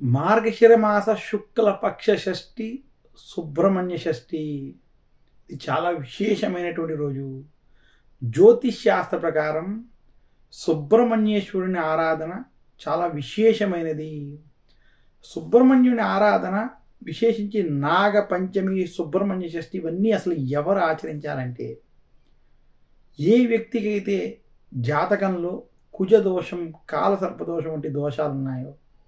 మార్గశిర మాస శుక్ల పక్ష షష్ఠి సుబ్రహ్మణ్య షష్ఠి ఇది చాలా విశేషమైనటువంటి రోజు జ్యోతిష్ శాస్త్ర ప్రకారం సుబ్రహ్మణ్యేశ్వరుని ఆరాధన చాలా విశేషమైనది సుబ్రహ్మణ్యుని ఆరాధన విశేషించి నాగ పంచమి సుబ్రహ్మణ్య షష్ఠి ఇవన్నీ అసలు ఎవరు ఆచరించాలంటే ఏ వ్యక్తికి అయితే జాతకంలో కుజదోషం కాలసర్పదోషం వంటి దోషాలు ఉన్నాయో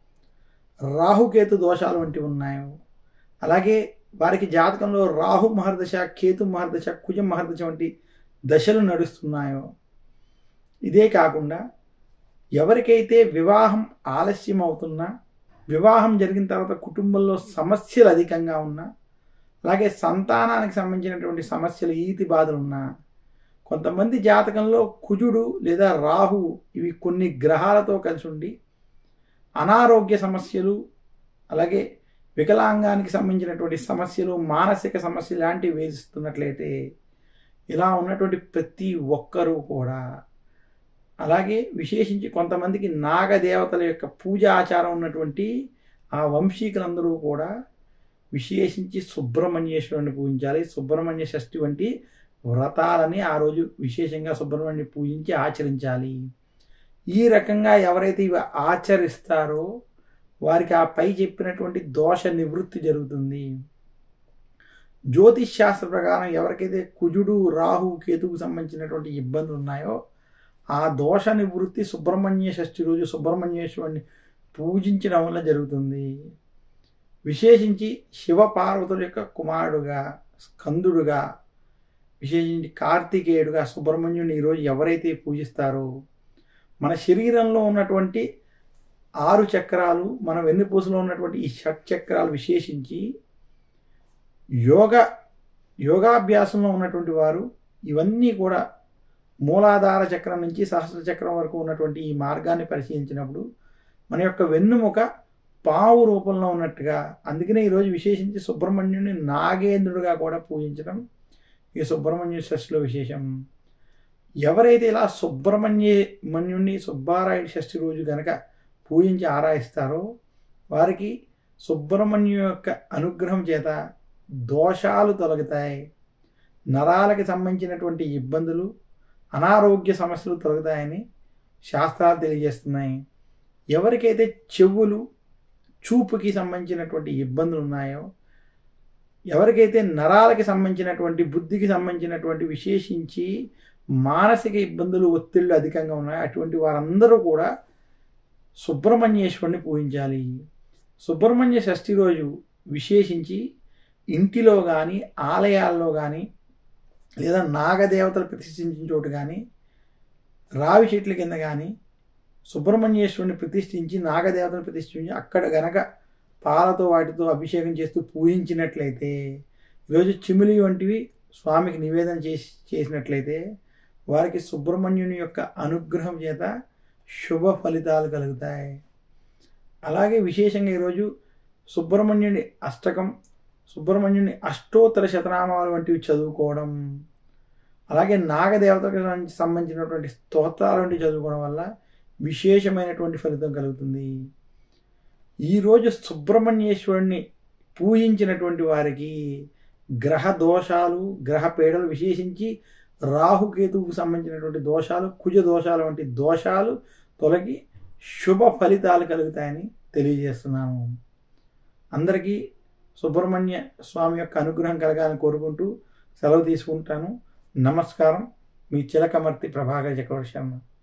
రాహుకేతు దోషాలు వంటివి ఉన్నాయో అలాగే వారికి జాతకంలో రాహు మహర్దశ కేతు మహర్దశ కుజ మహర్దశ వంటి దశలు నడుస్తున్నాయో ఇదే కాకుండా ఎవరికైతే వివాహం ఆలస్యం అవుతున్నా వివాహం జరిగిన తర్వాత కుటుంబంలో సమస్యలు అధికంగా ఉన్నా అలాగే సంతానానికి సంబంధించినటువంటి సమస్యలు ఈతి బాధలు ఉన్నా కొంతమంది జాతకంలో కుజుడు లేదా రాహు ఇవి కొన్ని గ్రహాలతో కలిసి ఉండి అనారోగ్య సమస్యలు అలాగే వికలాంగానికి సంబంధించినటువంటి సమస్యలు మానసిక సమస్యలు లాంటివి వేధిస్తున్నట్లయితే ఇలా ఉన్నటువంటి ప్రతి ఒక్కరూ కూడా అలాగే విశేషించి కొంతమందికి నాగదేవతల యొక్క పూజ ఆచారం ఉన్నటువంటి ఆ వంశీకులందరూ కూడా విశేషించి సుబ్రహ్మణ్యేశ్వరుని పూజించాలి సుబ్రహ్మణ్య షష్ఠి వంటి వ్రతాలని ఆ రోజు విశేషంగా సుబ్రహ్మణ్య పూజించి ఆచరించాలి ఈ రకంగా ఎవరైతే ఇవి ఆచరిస్తారో వారికి ఆ పై చెప్పినటువంటి దోష నివృత్తి జరుగుతుంది జ్యోతిష్ శాస్త్ర ప్రకారం ఎవరికైతే కుజుడు రాహు కేతుకు సంబంధించినటువంటి ఇబ్బందులు ఉన్నాయో ఆ దోష నివృత్తి సుబ్రహ్మణ్య షష్ఠి రోజు సుబ్రహ్మణ్యేశ్వరుని పూజించడం వల్ల జరుగుతుంది విశేషించి శివ పార్వతుల యొక్క కుమారుడుగా స్కందుడుగా విశేషించి కార్తికేయుడుగా సుబ్రహ్మణ్యుని ఈరోజు ఎవరైతే పూజిస్తారో మన శరీరంలో ఉన్నటువంటి ఆరు చక్రాలు మన వెన్నుపూసలో ఉన్నటువంటి ఈ షట్ చక్రాలు విశేషించి యోగ యోగాభ్యాసంలో ఉన్నటువంటి వారు ఇవన్నీ కూడా మూలాధార చక్రం నుంచి సహస్ర చక్రం వరకు ఉన్నటువంటి ఈ మార్గాన్ని పరిశీలించినప్పుడు మన యొక్క వెన్నుముక పావు రూపంలో ఉన్నట్టుగా అందుకనే ఈరోజు విశేషించి సుబ్రహ్మణ్యుని నాగేంద్రుడిగా కూడా పూజించడం ఈ సుబ్రహ్మణ్య షష్ఠిలో విశేషం ఎవరైతే ఇలా సుబ్రహ్మణ్యమణ్యుణ్ణి సుబ్బారాయుడు షష్ఠి రోజు గనక పూజించి ఆరాయిస్తారో వారికి సుబ్రహ్మణ్యు యొక్క అనుగ్రహం చేత దోషాలు తొలగుతాయి నరాలకి సంబంధించినటువంటి ఇబ్బందులు అనారోగ్య సమస్యలు తొలగుతాయని శాస్త్రాలు తెలియజేస్తున్నాయి ఎవరికైతే చెవులు చూపుకి సంబంధించినటువంటి ఇబ్బందులు ఉన్నాయో ఎవరికైతే నరాలకి సంబంధించినటువంటి బుద్ధికి సంబంధించినటువంటి విశేషించి మానసిక ఇబ్బందులు ఒత్తిళ్ళు అధికంగా ఉన్నాయి అటువంటి వారందరూ కూడా సుబ్రహ్మణ్యేశ్వరుని పూజించాలి సుబ్రహ్మణ్య షష్ఠి రోజు విశేషించి ఇంటిలో కానీ ఆలయాల్లో కానీ లేదా నాగదేవతలు ప్రతిష్ఠించిన చోటు కానీ రావి చెట్ల కింద కానీ సుబ్రహ్మణ్యేశ్వరుని ప్రతిష్ఠించి నాగదేవతను ప్రతిష్ఠించి అక్కడ గనక పాలతో వాటితో అభిషేకం చేస్తూ పూజించినట్లయితే ఈరోజు చిమిలి వంటివి స్వామికి నివేదన చేసి చేసినట్లయితే వారికి సుబ్రహ్మణ్యుని యొక్క అనుగ్రహం చేత శుభ ఫలితాలు కలుగుతాయి అలాగే విశేషంగా ఈరోజు సుబ్రహ్మణ్యుని అష్టకం సుబ్రహ్మణ్యుని అష్టోత్తర శతనామాలు వంటివి చదువుకోవడం అలాగే నాగదేవతకు సంబంధించినటువంటి స్తోత్రాలు వంటివి చదువుకోవడం వల్ల విశేషమైనటువంటి ఫలితం కలుగుతుంది ఈరోజు సుబ్రహ్మణ్యేశ్వరుణ్ణి పూజించినటువంటి వారికి గ్రహ దోషాలు గ్రహ పీడలు విశేషించి రాహుకేతువుకు సంబంధించినటువంటి దోషాలు కుజ దోషాలు వంటి దోషాలు తొలగి శుభ ఫలితాలు కలుగుతాయని తెలియజేస్తున్నాను అందరికీ సుబ్రహ్మణ్య స్వామి యొక్క అనుగ్రహం కలగాలని కోరుకుంటూ సెలవు తీసుకుంటాను నమస్కారం మీ చిలకమర్తి ప్రభాకర్ చక్రవర్తి శర్మ